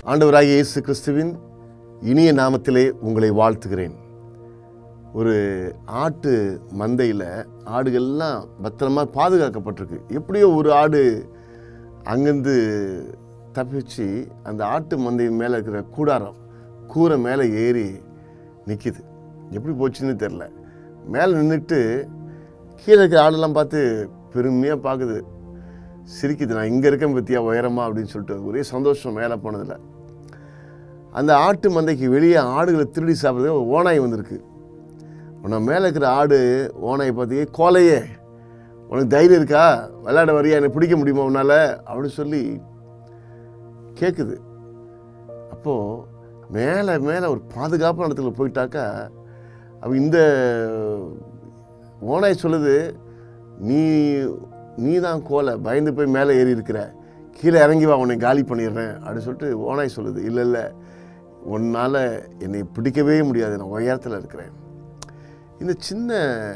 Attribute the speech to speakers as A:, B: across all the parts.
A: ஆண்டவராகிய இயேசு கிறிஸ்துவின் இனிய நாமத்திலே உங்களை வாழ்த்துகிறேன் ஒரு ஆட்டு மந்தையில் ஆடுகள்லாம் பத்திரமா பாதுகாக்கப்பட்டிருக்கு எப்படியோ ஒரு ஆடு அங்கேருந்து தப்பிச்சு அந்த ஆட்டு மந்தை மேலே இருக்கிற கூடாரம் கூரை மேலே ஏறி நிற்கிது எப்படி போச்சுன்னு தெரில மேலே நின்றுட்டு கீழே இருக்கிற ஆடெல்லாம் பார்த்து பெருமையாக பார்க்குது சிரிக்குது நான் இங்கே இருக்கேன் பற்றியா உயரமா அப்படின்னு சொல்லிட்டு ஒரே சந்தோஷம் மேலே போனதில் அந்த ஆட்டு மந்தைக்கு வெளியே ஆடுகளை திருடி சாப்பிட்றது ஒரு ஓனாய் வந்திருக்கு உன்னை மேலே இருக்கிற ஆடு ஓனாய் பார்த்தியே கோலையே உனக்கு தைரியம் இருக்கா விளையாட வரியா என்னை பிடிக்க முடியுமா உன்னால் அப்படின்னு சொல்லி கேட்குது அப்போது மேலே மேலே ஒரு பாதுகாப்பான இடத்துல போயிட்டாக்கா அவ இந்த ஓனாய் சொல்லுது நீ நீ தான் கோலை பயந்து போய் மேலே ஏறி இருக்கிற கீழே இறங்கி வா உன்னை காலி பண்ணிடுறேன் அப்படின்னு சொல்லிட்டு ஓனாய் சொல்லுது இல்லை இல்லை உன்னால் என்னை பிடிக்கவே முடியாது நான் உயரத்தில் இருக்கிறேன் இந்த சின்ன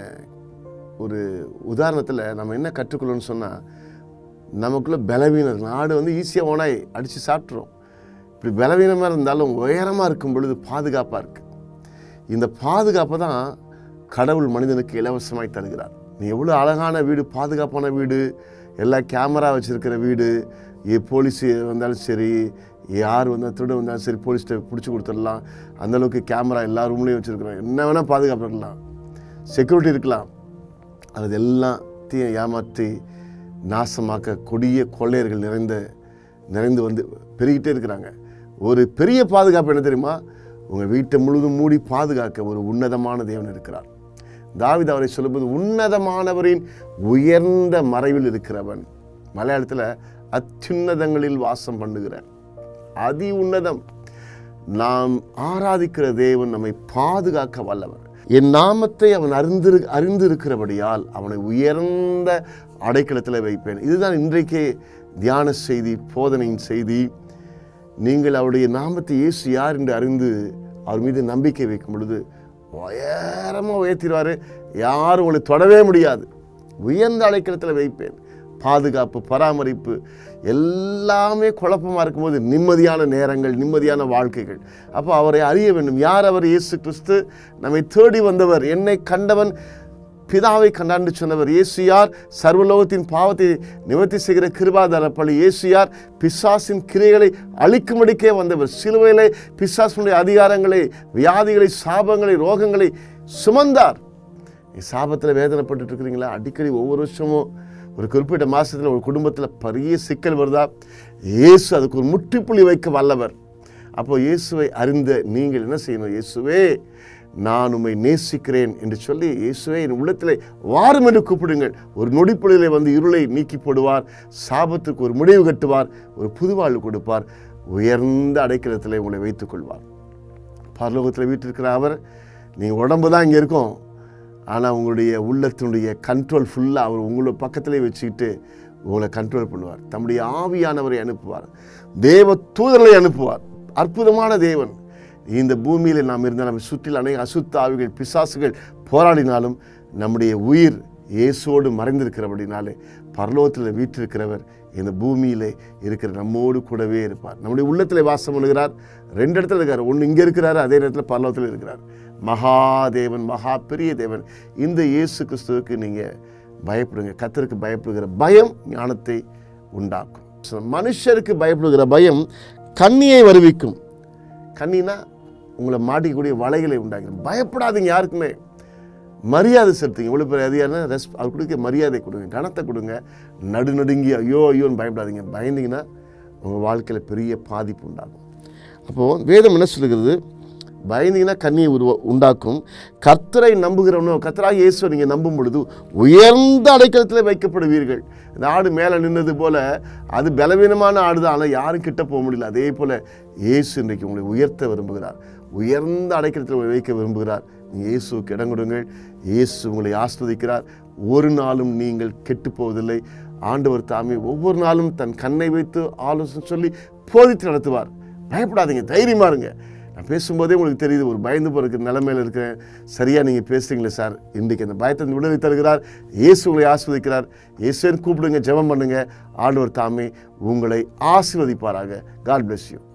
A: ஒரு உதாரணத்தில் நம்ம என்ன கற்றுக்கொள்ளணும்னு சொன்னால் நமக்குள்ள பலவீனம் நாடு வந்து ஈஸியாக ஓனாய் அடித்து சாப்பிட்றோம் இப்படி பலவீனமாக இருந்தாலும் உயரமாக இருக்கும் பொழுது பாதுகாப்பாக இருக்குது இந்த பாதுகாப்பை தான் கடவுள் மனிதனுக்கு இலவசமாய் தருகிறார் நீ எவ்வளோ அழகான வீடு பாதுகாப்பான வீடு எல்லா கேமரா வச்சுருக்கிற வீடு ஏ போலீஸ் வந்தாலும் சரி யார் வந்தால் திருட வந்தாலும் சரி போலீஸ்கிட்ட பிடிச்சி கொடுத்துடலாம் அந்தளவுக்கு கேமரா எல்லா ரூம்லேயும் வச்சுருக்குறோம் என்ன வேணால் பாதுகாப்பு இருக்கலாம் செக்யூரிட்டி இருக்கலாம் அது எல்லாம் தீ ஏமாற்றி நாசமாக்க கொடிய கொள்ளையர்கள் நிறைந்த நிறைந்து வந்து பெருகிட்டே இருக்கிறாங்க ஒரு பெரிய பாதுகாப்பு என்ன தெரியுமா உங்கள் வீட்டை முழுதும் மூடி பாதுகாக்க ஒரு உன்னதமான தேவன் இருக்கிறார் தாவித அவரை சொல்லும்போது உன்னதமானவரின் உயர்ந்த மறைவில் இருக்கிறவன் மலையாளத்தில் அத்யுன்னதங்களில் வாசம் பண்ணுகிற அதி உன்னதம் நாம் ஆராதிக்கிற தேவன் நம்மை பாதுகாக்க வல்லவர் என் நாமத்தை அவன் அறிந்திரு அறிந்திருக்கிறபடியால் அவனை உயர்ந்த அடைக்கலத்தில் வைப்பேன் இதுதான் இன்றைக்கே தியான செய்தி போதனையின் செய்தி நீங்கள் அவருடைய நாமத்தை இயேசு யார் என்று அறிந்து அவர் மீது நம்பிக்கை வைக்கும் பொழுது உயரமாக உயர்த்திடுவார் யாரும் உங்களை தொடவே முடியாது உயர்ந்த அடைக்கலத்தில் வைப்பேன் பாதுகாப்பு பராமரிப்பு எல்லாமே குழப்பமாக இருக்கும்போது நிம்மதியான நேரங்கள் நிம்மதியான வாழ்க்கைகள் அப்போ அவரை அறிய வேண்டும் யார் அவர் இயேசு கிறிஸ்து நம்மை தேடி வந்தவர் என்னை கண்டவன் பிதாவை கண்டாண்டு சொன்னவர் இயேசுயார் சர்வலோகத்தின் பாவத்தை நிவர்த்தி செய்கிற கிருபாதார பள்ளி இயேசுயார் பிசாசின் கிரைகளை அழிக்கும்படிக்கே வந்தவர் சிலுவையிலே பிசாசினுடைய அதிகாரங்களை வியாதிகளை சாபங்களை ரோகங்களை சுமந்தார் சாபத்தில் வேதனைப்பட்டு இருக்கிறீங்களா அடிக்கடி ஒவ்வொரு வருஷமும் ஒரு குறிப்பிட்ட மாதத்தில் ஒரு குடும்பத்தில் பெரிய சிக்கல் வருதா இயேசு அதுக்கு ஒரு முற்றுப்புள்ளி வைக்க வல்லவர் அப்போ இயேசுவை அறிந்த நீங்கள் என்ன செய்யணும் இயேசுவே நான் உம்மை நேசிக்கிறேன் என்று சொல்லி இயேசுவே என் உள்ளத்தில் வாரும் என்று கூப்பிடுங்கள் ஒரு நொடிப்பொழிலை வந்து இருளை நீக்கி போடுவார் சாபத்துக்கு ஒரு முடிவு கட்டுவார் ஒரு புதுவாழ்வு கொடுப்பார் உயர்ந்த அடைக்கலத்தில் உங்களை வைத்துக் கொள்வார் பரலோகத்தில் வீட்டிருக்கிற அவர் நீங்கள் உடம்பு தான் இங்கே இருக்கும் ஆனால் உங்களுடைய உள்ளத்தினுடைய கண்ட்ரோல் ஃபுல்லாக அவர் உங்களோட பக்கத்திலே வச்சுக்கிட்டு உங்களை கண்ட்ரோல் பண்ணுவார் தம்முடைய ஆவியானவரை அனுப்புவார் தேவ தூதர்களை அனுப்புவார் அற்புதமான தேவன் இந்த பூமியில் நாம் இருந்தால் நம்ம சுற்றில் அநேக அசுத்த ஆவிகள் பிசாசுகள் போராடினாலும் நம்முடைய உயிர் இயேசோடு மறைந்திருக்கிறபடினாலே பரலோகத்தில் வீற்றிருக்கிறவர் இந்த பூமியிலே இருக்கிற நம்மோடு கூடவே இருப்பார் நம்முடைய உள்ளத்தில் வாசம் பண்ணுகிறார் ரெண்டு இடத்துல இருக்கார் ஒன்று இங்கே இருக்கிறாரு அதே நேரத்தில் பரலோகத்தில் இருக்கிறார் மகாதேவன் மகா பெரிய தேவன் இந்த இயேசு கிறிஸ்துவுக்கு நீங்கள் பயப்படுங்க கத்தருக்கு பயப்படுகிற பயம் ஞானத்தை உண்டாக்கும் மனுஷருக்கு பயப்படுகிற பயம் கண்ணியை வருவிக்கும் கண்ணினா உங்களை மாட்டிக்கக்கூடிய வலைகளை உண்டாக்கும் பயப்படாதீங்க யாருக்குமே மரியாதை செலுத்துங்க இவ்வளோ பெரிய அதிகாரம் ரெஸ் அவர் கொடுக்க மரியாதை கொடுங்க கனத்தை கொடுங்க நடுநடுங்கி ஐயோ ஐயோன்னு பயப்படாதீங்க பயந்தீங்கன்னா உங்கள் வாழ்க்கையில் பெரிய பாதிப்பு உண்டாகும் அப்போது வேதம் என்ன சொல்லுகிறது பயந்தீங்கன்னா கண்ணியை உருவ உண்டாக்கும் கர்த்தரை நம்புகிறவனோ கர்த்தராக இயேசுவை நீங்கள் நம்பும் பொழுது உயர்ந்த அடைக்கலத்தில் வைக்கப்படுவீர்கள் இந்த ஆடு மேலே நின்னது போல் அது பலவீனமான ஆடு தான் ஆனால் யாரும் கிட்ட போக முடியல அதே போல் இயேசு இன்றைக்கு உங்களை உயர்த்த விரும்புகிறார் உயர்ந்த அடைக்கலத்தில் உங்களை வைக்க விரும்புகிறார் நீங்கள் இயேசுவுக்கு இடம் கொடுங்கள் இயேசு உங்களை ஆஸ்வதிக்கிறார் ஒரு நாளும் நீங்கள் கெட்டு போவதில்லை ஆண்டவர் தாமே ஒவ்வொரு நாளும் தன் கண்ணை வைத்து ஆலோசனை சொல்லி போதித்து நடத்துவார் பயப்படாதீங்க தைரியமா இருங்க நான் பேசும்போதே உங்களுக்கு தெரியுது ஒரு பயந்து போகிற நிலைமையில் இருக்கிறேன் சரியாக நீங்கள் பேசுகிறீங்களே சார் இன்றைக்கு அந்த பயத்தை விடுதலை தருகிறார் இயேசு உங்களை ஆஸ்வதிக்கிறார் இயேசுன்னு கூப்பிடுங்க ஜெபம் பண்ணுங்க ஆண்டவர் தாமே உங்களை ஆசீர்வதிப்பாராக காட் bless you